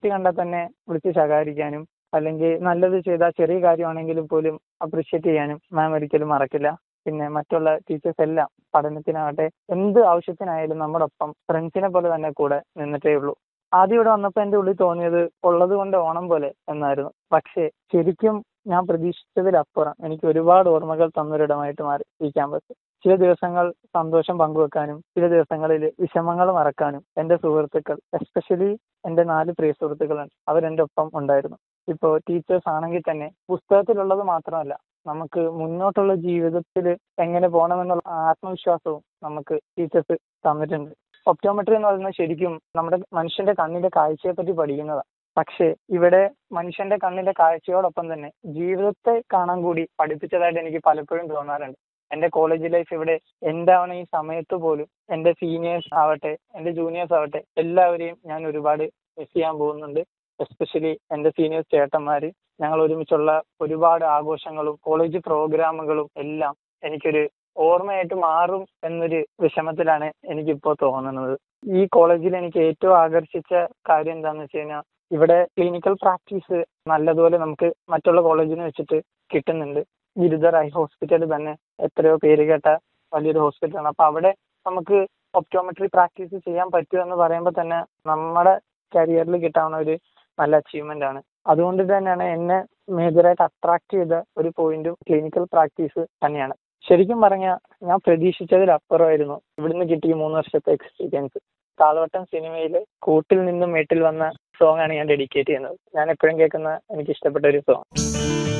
തെറ്റ് കണ്ടാൽ തന്നെ വിളിച്ച് ശകാരിക്കാനും അല്ലെങ്കിൽ നല്ലത് ചെയ്താൽ ചെറിയ കാര്യമാണെങ്കിലും പോലും അപ്രിഷ്യേറ്റ് ചെയ്യാനും മാം ഒരിക്കലും മറക്കില്ല പിന്നെ മറ്റുള്ള ടീച്ചേഴ്സ് എല്ലാം പഠനത്തിനാകട്ടെ എന്ത് ആവശ്യത്തിനായാലും നമ്മുടെ ഒപ്പം ഫ്രണ്ട്സിനെ പോലെ തന്നെ കൂടെ നിന്നിട്ടേ ഉള്ളൂ ആദ്യം ഇവിടെ വന്നപ്പോൾ എൻ്റെ ഉള്ളിൽ തോന്നിയത് ഉള്ളത് കൊണ്ട് ഓണം പോലെ എന്നായിരുന്നു പക്ഷേ ശരിക്കും ഞാൻ പ്രതീക്ഷിച്ചതിലപ്പുറം എനിക്ക് ഒരുപാട് ഓർമ്മകൾ തന്നൊരിടമായിട്ട് മാറി ഈ ക്യാമ്പസ് ചില ദിവസങ്ങൾ സന്തോഷം പങ്കുവെക്കാനും ചില ദിവസങ്ങളിൽ വിഷമങ്ങൾ മറക്കാനും എൻ്റെ സുഹൃത്തുക്കൾ എസ്പെഷ്യലി എൻ്റെ നാല് പ്രിയ സുഹൃത്തുക്കളാണ് അവരെൻ്റെ ഒപ്പം ഉണ്ടായിരുന്നു ഇപ്പോൾ ടീച്ചേഴ്സ് ആണെങ്കിൽ തന്നെ പുസ്തകത്തിലുള്ളത് മാത്രമല്ല നമുക്ക് മുന്നോട്ടുള്ള ജീവിതത്തിൽ എങ്ങനെ പോകണമെന്നുള്ള ആത്മവിശ്വാസവും നമുക്ക് ടീച്ചേഴ്സ് തന്നിട്ടുണ്ട് ഒപ്റ്റോമെട്രി എന്ന് പറയുന്നത് ശരിക്കും നമ്മുടെ മനുഷ്യന്റെ കണ്ണിന്റെ കാഴ്ചയെ പറ്റി പഠിക്കുന്നതാണ് പക്ഷേ ഇവിടെ മനുഷ്യന്റെ കണ്ണിന്റെ കാഴ്ചയോടൊപ്പം തന്നെ ജീവിതത്തെ കാണാൻ കൂടി പഠിപ്പിച്ചതായിട്ട് എനിക്ക് പലപ്പോഴും തോന്നാറുണ്ട് എന്റെ കോളേജ് ലൈഫ് ഇവിടെ എന്താവണ ഈ സമയത്ത് പോലും എന്റെ സീനിയേഴ്സ് ആവട്ടെ എന്റെ ജൂനിയേഴ്സ് ആവട്ടെ എല്ലാവരെയും ഞാൻ ഒരുപാട് മിസ് ചെയ്യാൻ പോകുന്നുണ്ട് എസ്പെഷ്യലി എന്റെ സീനിയേഴ്സ് ചേട്ടന്മാര് ഞങ്ങൾ ഒരുമിച്ചുള്ള ഒരുപാട് ആഘോഷങ്ങളും കോളേജ് പ്രോഗ്രാമുകളും എല്ലാം എനിക്കൊരു ഓർമ്മയായിട്ട് മാറും എന്നൊരു വിഷമത്തിലാണ് എനിക്കിപ്പോൾ തോന്നുന്നത് ഈ കോളേജിൽ എനിക്ക് ഏറ്റവും ആകർഷിച്ച കാര്യം എന്താണെന്ന് വെച്ച് കഴിഞ്ഞാൽ ഇവിടെ ക്ലിനിക്കൽ പ്രാക്ടീസ് നല്ലതുപോലെ നമുക്ക് മറ്റുള്ള കോളേജിനെ വെച്ചിട്ട് കിട്ടുന്നുണ്ട് ഗിരിധർ ഐ ഹോസ്പിറ്റൽ തന്നെ എത്രയോ പേര് കേട്ട വലിയൊരു ഹോസ്പിറ്റലാണ് അപ്പോൾ അവിടെ നമുക്ക് ഒപ്റ്റോമെട്രി പ്രാക്ടീസ് ചെയ്യാൻ പറ്റുമെന്ന് പറയുമ്പോൾ തന്നെ നമ്മുടെ കരിയറിൽ കിട്ടാവുന്ന ഒരു നല്ല അച്ചീവ്മെന്റ് ആണ് അതുകൊണ്ട് തന്നെയാണ് എന്നെ മേജറായിട്ട് അട്രാക്ട് ചെയ്ത ഒരു പോയിന്റും ക്ലിനിക്കൽ പ്രാക്ടീസ് തന്നെയാണ് ശരിക്കും പറഞ്ഞാൽ ഞാൻ പ്രതീക്ഷിച്ചതിലപ്പുറമായിരുന്നു ഇവിടുന്ന് കിട്ടിയ മൂന്ന് വർഷത്തെ എക്സ്പീരിയൻസ് താളവട്ടം സിനിമയിൽ കൂട്ടിൽ നിന്നും മേട്ടിൽ വന്ന സോങ് ആണ് ഞാൻ ഡെഡിക്കേറ്റ് ചെയ്യുന്നത് ഞാൻ എപ്പോഴും കേൾക്കുന്ന എനിക്ക് ഇഷ്ടപ്പെട്ട ഒരു സോങ്